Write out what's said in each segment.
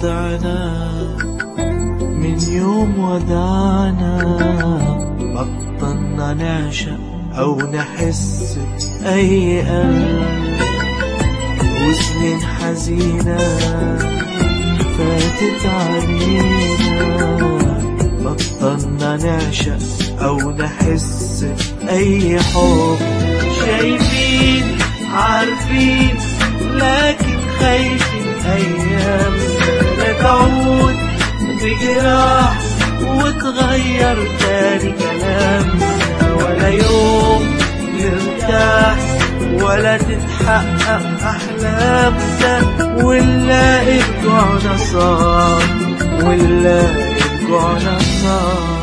ضعنا من يوم ودعنا بطلنا نعشق أو نحس أي قلب وسنين حزينة فاتت علينا بطلنا نعشق أو نحس أي حب شايفين عارفين لكن خايفين أيام تعود بجراح وتغير تاني كلامنا ولا يوم نرتاح ولا تتحقق أحلامنا ونلاقي رجوعنا صار ونلاقي رجوعنا صار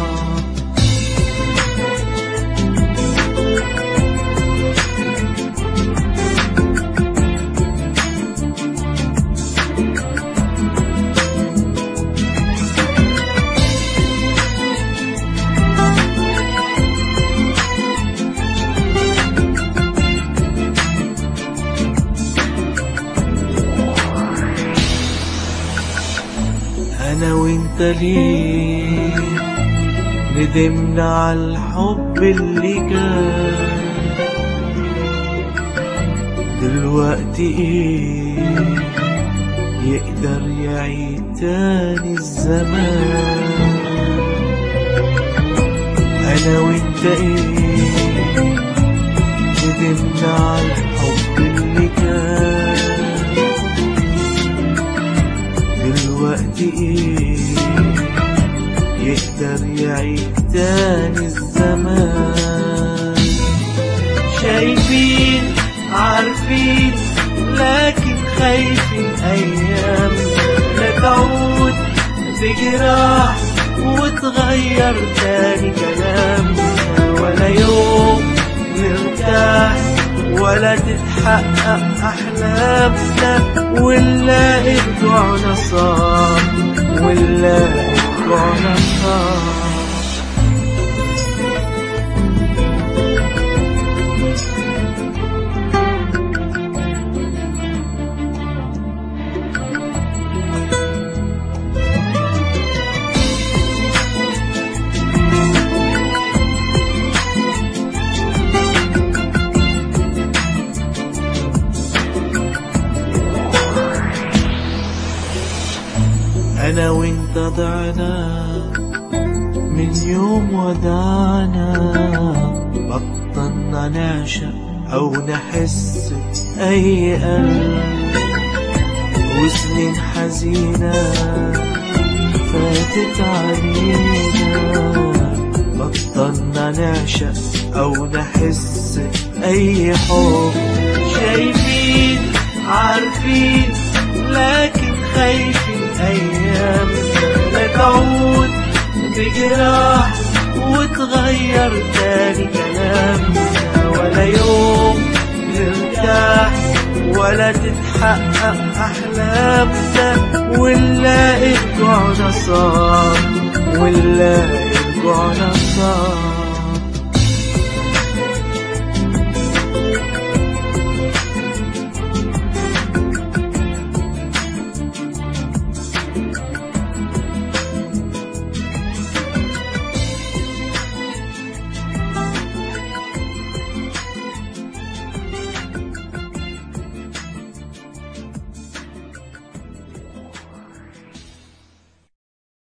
أنا وإنت ليه ندمنا على الحب اللي كان دلوقتي إيه يقدر يعيد تاني الزمان أنا وإنت إيه ندمنا على الحب اللي كان دلوقتي ايه يقدر يعيد تاني الزمان شايفين عارفين لكن خايفين ايام لا تعود بجراح وتغير تاني كلامنا ولا يوم نرتاح ولا تتحقق أحلامنا ونلاقي رجوعنا صار ونلاقي رجوعنا صار أنا وإنت ضعنا من يوم ودعنا بطلنا نعشق أو نحس أي قلب وسنين حزينة فاتت علينا بطلنا نعشق أو نحس أي حب شايفين عارفين لكن خايفين أيام لا تعود بجراح وتغير تاني كلامنا ولا يوم نرتاح ولا تتحقق أحلامنا ونلاقي رجوعنا صار ونلاقي رجوعنا صار